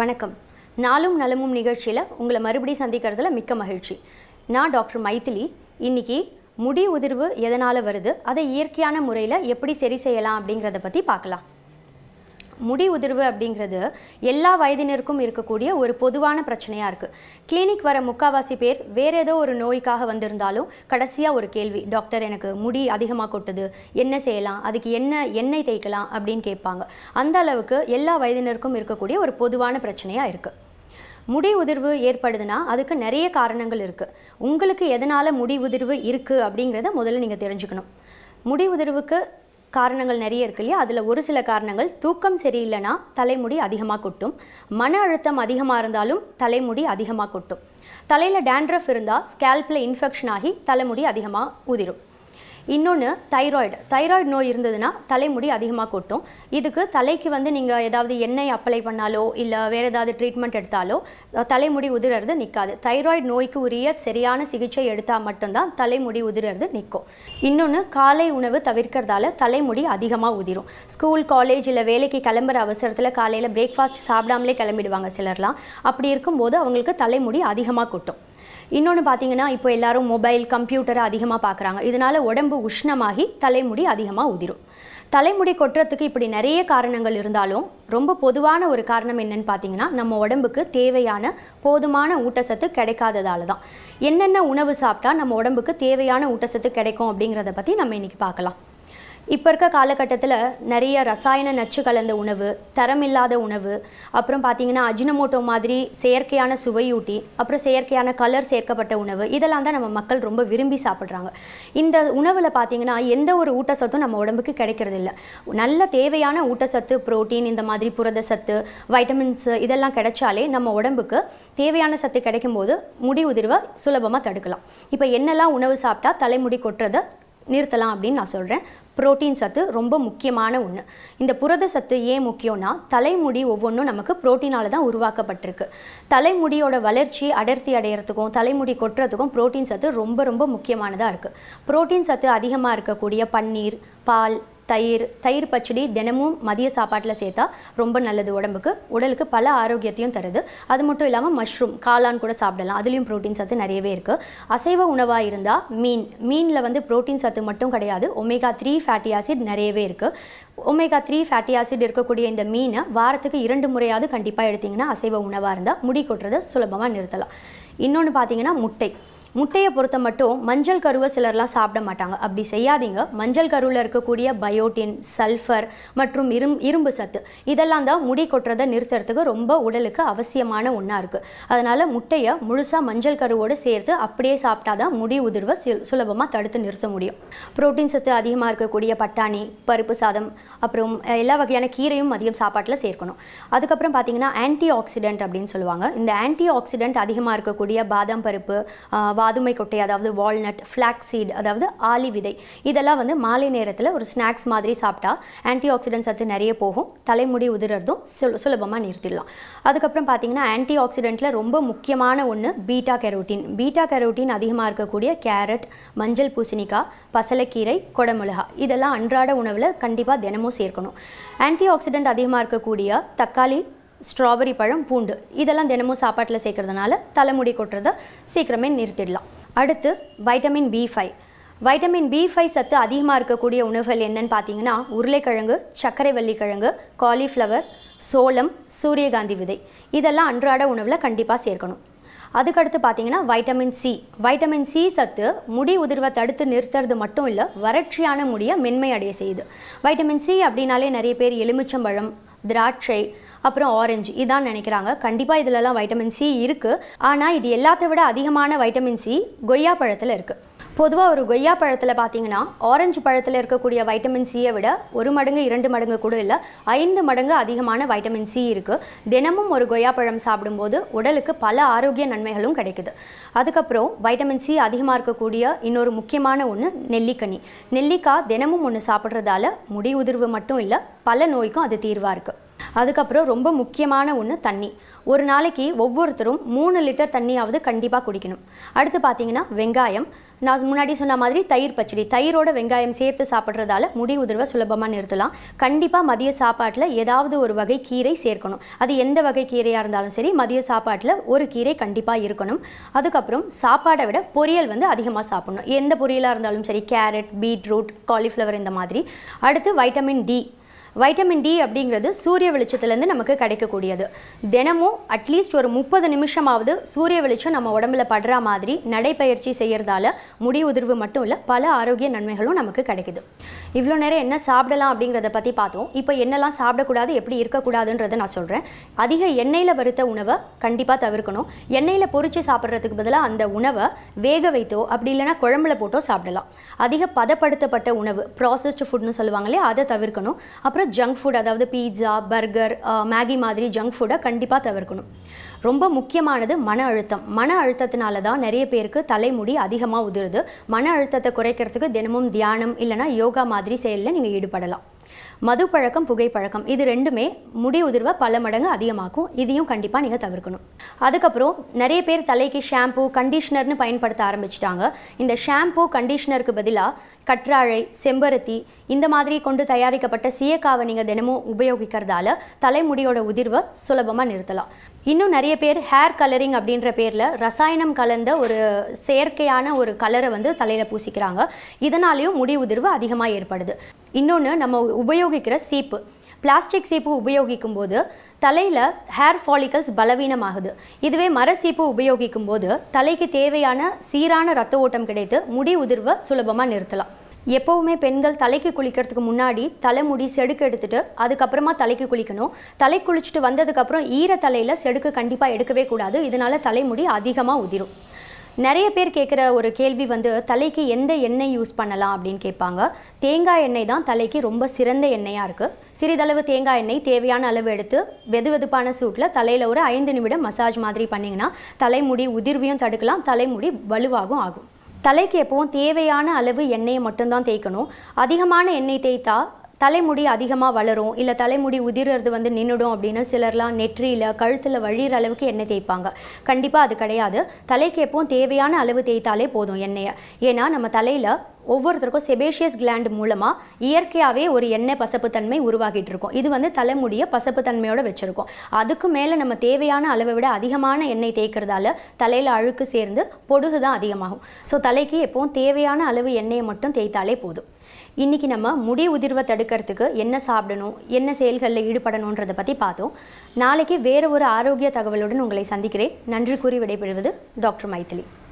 வணக்கம் நாளும் நலமும் நிகழ்ச்சியில் உங்களை மறுபடியும் சந்திக்கிறதுல மிக்க மகிழ்ச்சி நான் டாக்டர் மைதிலி இன்னைக்கு முடி உதிர்வு எதனால் வருது அதை இயற்கையான முறையில் எப்படி சரி செய்யலாம் அப்படிங்கிறத பற்றி பார்க்கலாம் முடி உதிர்வு அப்படிங்கிறது எல்லா வயதினருக்கும் இருக்கக்கூடிய ஒரு பொதுவான பிரச்சனையாக இருக்குது கிளினிக் வர முக்காவாசி பேர் வேறு ஏதோ ஒரு நோய்க்காக வந்திருந்தாலும் கடைசியாக ஒரு கேள்வி டாக்டர் எனக்கு முடி அதிகமாக கொட்டுது என்ன செய்யலாம் அதுக்கு என்ன எண்ணெய் தேய்க்கலாம் அப்படின்னு கேட்பாங்க அந்த அளவுக்கு எல்லா வயதினருக்கும் இருக்கக்கூடிய ஒரு பொதுவான பிரச்சனையாக இருக்குது முடி உதிர்வு ஏற்படுதுன்னா அதுக்கு நிறைய காரணங்கள் இருக்குது உங்களுக்கு எதனால் முடி உதிர்வு இருக்குது அப்படிங்கிறத முதல்ல நீங்கள் தெரிஞ்சுக்கணும் முடி உதிர்வுக்கு காரணங்கள் நிறைய இருக்கு இல்லையா அதில் ஒரு சில காரணங்கள் தூக்கம் சரியில்லைன்னா தலைமுடி அதிகமாக கொட்டும் மன அழுத்தம் அதிகமாக இருந்தாலும் தலைமுடி அதிகமாக கொட்டும் தலையில் டேண்ட்ரஃப் இருந்தால் ஸ்கேல்பில் இன்ஃபெக்ஷன் ஆகி தலைமுடி அதிகமாக உதிரும் இன்னொன்று தைராய்டு தைராய்டு நோய் இருந்ததுன்னா தலைமுடி அதிகமாக கொட்டும் இதுக்கு தலைக்கு வந்து நீங்கள் ஏதாவது எண்ணெய் அப்ளை பண்ணாலோ இல்லை வேறு ஏதாவது ட்ரீட்மெண்ட் எடுத்தாலோ அஹ், தலைமுடி உதிர்றது நிற்காது தைராய்டு நோய்க்கு உரிய சரியான சிகிச்சை எடுத்தால் மட்டும்தான் தலைமுடி உதிர்றது நிற்கும் இன்னொன்று காலை உணவு தவிர்க்கிறதால தலைமுடி அதிகமாக உதிரும் ஸ்கூல் காலேஜ் இல்லை வேலைக்கு கிளம்புற அவசரத்தில் காலையில் பிரேக்ஃபாஸ்ட் சாப்பிடாமலே கிளம்பிடுவாங்க சிலர்லாம் அப்படி இருக்கும்போது அவங்களுக்கு தலைமுடி அதிகமாக கொட்டும் இன்னொன்று பார்த்தீங்கன்னா இப்போ எல்லாரும் மொபைல் கம்ப்யூட்டரை அதிகமாக பார்க்குறாங்க இதனால உடம்பு உஷ்ணமாகி தலைமுடி அதிகமாக உதிரும் தலைமுடி கொட்டுறதுக்கு இப்படி நிறைய காரணங்கள் இருந்தாலும் ரொம்ப பொதுவான ஒரு காரணம் என்னன்னு பார்த்தீங்கன்னா நம்ம உடம்புக்கு தேவையான போதுமான ஊட்டச்சத்து கிடைக்காததால தான் என்னென்ன உணவு சாப்பிட்டா நம்ம உடம்புக்கு தேவையான ஊட்டச்சத்து கிடைக்கும் அப்படிங்கிறத பற்றி நம்ம இன்னைக்கு பார்க்கலாம் இப்போ இருக்க காலகட்டத்தில் நிறைய ரசாயன நச்சு கலந்த உணவு தரமில்லாத உணவு அப்புறம் பார்த்தீங்கன்னா அஜினமோட்டோ மாதிரி செயற்கையான சுவையூட்டி அப்புறம் செயற்கையான கலர் சேர்க்கப்பட்ட உணவு இதெல்லாம் தான் நம்ம மக்கள் ரொம்ப விரும்பி சாப்பிட்றாங்க இந்த உணவில் பார்த்தீங்கன்னா எந்த ஒரு ஊட்டச்சத்தும் நம்ம உடம்புக்கு கிடைக்கிறது இல்ல நல்ல தேவையான ஊட்டச்சத்து புரோட்டீன் இந்த மாதிரி புரத சத்து வைட்டமின்ஸ் இதெல்லாம் கிடைச்சாலே நம்ம உடம்புக்கு தேவையான சத்து கிடைக்கும்போது முடி உதிர்வை சுலபமாக தடுக்கலாம் இப்போ என்னெல்லாம் உணவு சாப்பிட்டா தலைமுடி கொட்டுறதை நிறுத்தலாம் அப்படின்னு நான் சொல்கிறேன் புரோட்டீன் சத்து ரொம்ப முக்கியமான ஒன்று இந்த புரத சத்து ஏன் முக்கியம்னா தலைமுடி ஒவ்வொன்றும் நமக்கு புரோட்டீனால தான் உருவாக்கப்பட்டிருக்கு தலைமுடியோட வளர்ச்சி அடர்த்தி அடையிறதுக்கும் தலைமுடி கொட்டுறதுக்கும் புரோட்டீன் சத்து ரொம்ப ரொம்ப முக்கியமானதாக இருக்குது புரோட்டீன் சத்து அதிகமாக இருக்கக்கூடிய பன்னீர் பால் தயிர் தயிர் பச்சடி தினமும் மதிய சாப்பாட்டில் சேர்த்தா ரொம்ப நல்லது உடம்புக்கு உடலுக்கு பல ஆரோக்கியத்தையும் தருது அது மட்டும் இல்லாமல் மஷ்ரூம் காளான் கூட சாப்பிடலாம் அதுலேயும் புரோட்டீன் சத்து நிறையவே இருக்குது அசைவ உணவாக இருந்தால் மீன் மீனில் வந்து புரோட்டீன் சத்து மட்டும் கிடையாது ஒமேகா த்ரீ ஃபேட்டி ஆசிட் நிறையவே இருக்குது ஒமேகா த்ரீ ஃபேட்டி ஆசிட் இருக்கக்கூடிய இந்த மீனை வாரத்துக்கு இரண்டு முறையாவது கண்டிப்பாக எடுத்தீங்கன்னா அசைவ உணவாக இருந்தால் முடி கொட்டுறதை சுலபமாக நிறுத்தலாம் இன்னொன்று பார்த்தீங்கன்னா முட்டை முட்டையை பொறுத்த மட்டும் மஞ்சள் கருவை சிலர்லாம் சாப்பிட மாட்டாங்க அப்படி செய்யாதீங்க மஞ்சள் கருவில் இருக்கக்கூடிய பயோட்டின் சல்ஃபர் மற்றும் இரும் இரும்பு சத்து இதெல்லாம் தான் முடி கொட்டுறதை நிறுத்துறதுக்கு ரொம்ப உடலுக்கு அவசியமான ஒன்றா இருக்குது அதனால் முட்டையை முழுசாக மஞ்சள் கருவோடு சேர்த்து அப்படியே சாப்பிட்டா தான் முடி உதிர்வை சுலபமாக தடுத்து நிறுத்த முடியும் புரோட்டீன் சத்து அதிகமாக இருக்கக்கூடிய பட்டாணி பருப்பு சாதம் அப்புறம் அஹ், எல்லா வகையான கீரையும் மதியம் சாப்பாட்டில் சேர்க்கணும் அதுக்கப்புறம் பார்த்தீங்கன்னா ஆன்டி ஆக்சிடென்ட் அப்படின்னு சொல்லுவாங்க இந்த ஆன்டி ஆக்சிடென்ட் அதிகமாக இருக்கக்கூடிய பாதாம் பருப்பு ஆஹ், வாதுமை கொட்டை அதாவது வால்நட் ஃப்ளாக் சீட் அதாவது ஆலி விதை இதெல்லாம் வந்து மாலை நேரத்தில் ஒரு ஸ்நாக்ஸ் மாதிரி சாப்பிட்டா ஆன்டி ஆக்சிடென்ட் சத்து நிறைய போகும் தலைமுடி உதிரறதும் சுல சுலபமாக நிறுத்திடலாம் அதுக்கப்புறம் பார்த்தீங்கன்னா ஆன்டி ஆக்சிடென்ட்டில் ரொம்ப முக்கியமான ஒன்று பீட்டா கெரோட்டின் பீட்டா கெரோட்டின் அதிகமாக இருக்கக்கூடிய கேரட் மஞ்சள் பூசணிக்காய் பசலைக்கீரை கொடமிளகா இதெல்லாம் அன்றாட உணவில் கண்டிப்பாக தினமும் சேர்க்கணும் ஆன்டி ஆக்சிடென்ட் அதிகமாக இருக்கக்கூடிய தக்காளி ஸ்ட்ராபெரி பழம் பூண்டு இதெல்லாம் தினமும் சாப்பாட்டில் சேர்க்கறதுனால தலைமுடி கொட்டுறதை சீக்கிரமே நிறுத்திடலாம் அடுத்து vitamin B five vitamin B five சத்து அதிகமாக இருக்கக்கூடிய உணவுகள் என்னன்னு பார்த்தீங்கன்னா உருளைக்கிழங்கு சர்க்கரை வள்ளிக்கிழங்கு காலிஃப்ளவர் சோளம் சூரியகாந்தி விதை இதெல்லாம் அன்றாட உணவில் கண்டிப்பாக சேர்க்கணும் அதுக்கடுத்து பார்த்தீங்கன்னா வைட்டமின் சி வைட்டமின் சி சத்து முடி உதிர்வை தடுத்து நிறுத்துறது மட்டும் இல்லை வறட்சியான முடியை மென்மை அடைய செய்யுது வைட்டமின் சி அப்படின்னாலே நிறைய பேர் எலுமிச்சம்பழம் திராட்சை அப்புறம் ஆரஞ்சு இதான் நினைக்கிறாங்க கண்டிப்பாக இதிலலாம் வைட்டமின் சி இருக்குது ஆனால் இது எல்லாத்தை விட அதிகமான வைட்டமின் சி கொய்யா பழத்தில் இருக்குது பொதுவாக ஒரு கொய்யா பழத்தில் பார்த்தீங்கன்னா ஆரஞ்சு பழத்தில் இருக்கக்கூடிய வைட்டமின் சியை விட ஒரு மடங்கு இரண்டு மடங்கு கூட இல்லை ஐந்து மடங்கு அதிகமான வைட்டமின் சி இருக்குது தினமும் ஒரு கொய்யா பழம் சாப்பிடும்போது உடலுக்கு பல ஆரோக்கிய நன்மைகளும் கிடைக்குது அதுக்கப்புறம் வைட்டமின் சி அதிகமாக இருக்கக்கூடிய இன்னொரு முக்கியமான ஒன்று நெல்லிக்கனி நெல்லிக்காய் தினமும் ஒன்று சாப்பிட்றதால முடி உதிர்வு மட்டும் இல்லை பல நோய்க்கும் அது தீர்வாக இருக்குது அதுக்கப்புறம் ரொம்ப முக்கியமான ஒன்று தண்ணி ஒரு நாளைக்கு ஒவ்வொருத்தரும் மூணு லிட்டர் தண்ணியாவது கண்டிப்பாக குடிக்கணும் அடுத்து பார்த்தீங்கன்னா வெங்காயம் நான் முன்னாடி சொன்ன மாதிரி தயிர் பச்சடி தயிரோட வெங்காயம் சேர்த்து சாப்பிட்றதால முடி உதிர்வை சுலபமாக நிறுத்தலாம் கண்டிப்பாக மதிய சாப்பாட்டில் ஏதாவது ஒரு வகை கீரை சேர்க்கணும் அது எந்த வகை கீரையாக இருந்தாலும் சரி மதிய சாப்பாட்டில் ஒரு கீரை கண்டிப்பாக இருக்கணும் அதுக்கப்புறம் சாப்பாடை விட பொரியல் வந்து அதிகமாக சாப்பிடணும் எந்த பொரியலாக இருந்தாலும் சரி கேரட் பீட்ரூட் காலிஃப்ளவர் இந்த மாதிரி அடுத்து வைட்டமின் டி வைட்டமின் டி அப்படிங்கிறது சூரிய வெளிச்சத்துலேருந்து நமக்கு கிடைக்கக்கூடியது தினமும் அட்லீஸ்ட் ஒரு முப்பது நிமிஷமாவது சூரிய வெளிச்சம் நம்ம உடம்புல படுற மாதிரி நடைப்பயிற்சி செய்யறதால முடி உதிர்வு மட்டும் இல்லை பல ஆரோக்கிய நன்மைகளும் நமக்கு கிடைக்குது இவ்வளோ நேரம் என்ன சாப்பிடலாம் அப்படிங்கிறத பற்றி பார்த்தோம் இப்போ என்னெல்லாம் சாப்பிடக்கூடாது எப்படி இருக்கக்கூடாதுன்றதை நான் சொல்கிறேன் அதிக எண்ணெயில் வறுத்த உணவை கண்டிப்பாக தவிர்க்கணும் எண்ணெயில் பொரிச்சு சாப்பிட்றதுக்கு பதிலாக அந்த உணவை வேக வைத்தோ அப்படி இல்லைன்னா குழம்புல போட்டோ சாப்பிடலாம் அதிக பதப்படுத்தப்பட்ட உணவு ப்ராசஸ்டு ஃபுட்னு சொல்லுவாங்க இல்லையா அதை தவிர்க்கணும் அப்புறம் ஜங்க் ஃபுட் அதாவது பீட்சா பர்கர் மேகி மாதிரி ஜங்க் ஃபுட்டை கண்டிப்பாக தவிர்க்கணும் ரொம்ப முக்கியமானது மன அழுத்தம் மன அழுத்தத்தினால தான் நிறைய பேருக்கு தலைமுடி அதிகமாக உதிருது மன அழுத்தத்தை குறைக்கிறதுக்கு தினமும் தியானம் இல்லைன்னா யோகா மாதிரி செயலில் நீங்கள் ஈடுபடலாம் மது பழக்கம் புகைப்பழக்கம் இது ரெண்டுமே முடி உதிர்வை பல மடங்கு அதிகமாக்கும் இதையும் கண்டிப்பாக நீங்கள் தவிர்க்கணும் அதுக்கப்புறம் நிறைய பேர் தலைக்கு ஷாம்பு கண்டிஷ்னர்னு பயன்படுத்த ஆரம்பிச்சிட்டாங்க இந்த ஷாம்பு கண்டிஷ்னருக்கு பதிலாக கற்றாழை செம்பருத்தி இந்த மாதிரி கொண்டு தயாரிக்கப்பட்ட சீயக்காவை நீங்கள் தினமும் உபயோகிக்கிறதால தலைமுடியோட உதிர்வை சுலபமாக நிறுத்தலாம் இன்னும் நிறைய பேர் ஹேர் கலரிங் அப்படின்ற பேரில் ரசாயனம் கலந்த ஒரு செயற்கையான ஒரு கலரை வந்து தலையில் பூசிக்கிறாங்க இதனாலேயும் முடி உதிர்வு அதிகமாக ஏற்படுது இன்னொன்று நம்ம உபயோகிக்கிற சீப்பு பிளாஸ்டிக் சீப்பு உபயோகிக்கும் போது தலையில் ஹேர் ஃபாலிகல்ஸ் பலவீனமாகுது இதுவே மர சீப்பு உபயோகிக்கும் போது தலைக்கு தேவையான சீரான ரத்த ஓட்டம் கிடைத்து முடி உதிர்வை சுலபமாக நிறுத்தலாம் எப்போவுமே பெண்கள் தலைக்கு குளிக்கிறதுக்கு முன்னாடி தலைமுடி செடுக்கு எடுத்துட்டு அதுக்கப்புறமா தலைக்கு குளிக்கணும் தலை குளிச்சுட்டு வந்ததுக்கப்புறம் ஈர தலையில் செடுக்கு கண்டிப்பாக எடுக்கவே கூடாது இதனால தலைமுடி அதிகமாக உதிரும் நிறைய பேர் கேட்குற ஒரு கேள்வி வந்து தலைக்கு எந்த எண்ணெய் யூஸ் பண்ணலாம் அப்படின்னு கேட்பாங்க தேங்காய் எண்ணெய் தான் தலைக்கு ரொம்ப சிறந்த எண்ணெயாக இருக்குது சிறிதளவு தேங்காய் எண்ணெய் தேவையான அளவு எடுத்து வெது வெதுப்பான சூட்டில் தலையில் ஒரு ஐந்து நிமிடம் மசாஜ் மாதிரி பண்ணிங்கன்னா தலைமுடி உதிர்வையும் தடுக்கலாம் தலைமுடி வலுவாகும் ஆகும் தலைக்கு எப்பவும் தேவையான அளவு எண்ணெயை மட்டும்தான் தேய்க்கணும் அதிகமான எண்ணெய் தேய்த்தா தலைமுடி அதிகமாக வளரும் இல்லை தலைமுடி உதிர்றது வந்து நின்றுடும் அப்படின்னு சிலர்லாம் நெற்றியில் கழுத்தில் வழிகிற அளவுக்கு எண்ணெய் தேய்ப்பாங்க கண்டிப்பாக அது கிடையாது தலைக்கு எப்பவும் தேவையான அளவு தேய்த்தாலே போதும் எண்ணெயை ஏன்னா நம்ம தலையில் ஒவ்வொருத்தருக்கும் செபேஷியஸ் கிளாண்ட் மூலமாக இயற்கையாகவே ஒரு எண்ணெய் பசப்புத்தன்மை உருவாகிட்டு இருக்கும் இது வந்து தலைமுடியை பசப்புத்தன்மையோட வச்சுருக்கோம் அதுக்கு மேலே நம்ம தேவையான அளவை விட அதிகமான எண்ணெய் தேய்க்கிறதால தலையில் அழுக்கு சேர்ந்து பொடுகு தான் அதிகமாகும் ஸோ தலைக்கு எப்பவும் தேவையான அளவு எண்ணெயை மட்டும் தேய்த்தாலே போதும் இன்றைக்கி நம்ம முடி உதிர்வை தடுக்கிறதுக்கு என்ன சாப்பிடணும் என்ன செயல்களில் ஈடுபடணுன்றதை பற்றி பார்த்தோம் நாளைக்கு வேறு ஒரு ஆரோக்கிய தகவலுடன் உங்களை சந்திக்கிறேன் நன்றி கூறி விடைபெறுவது டாக்டர் மைத்திலி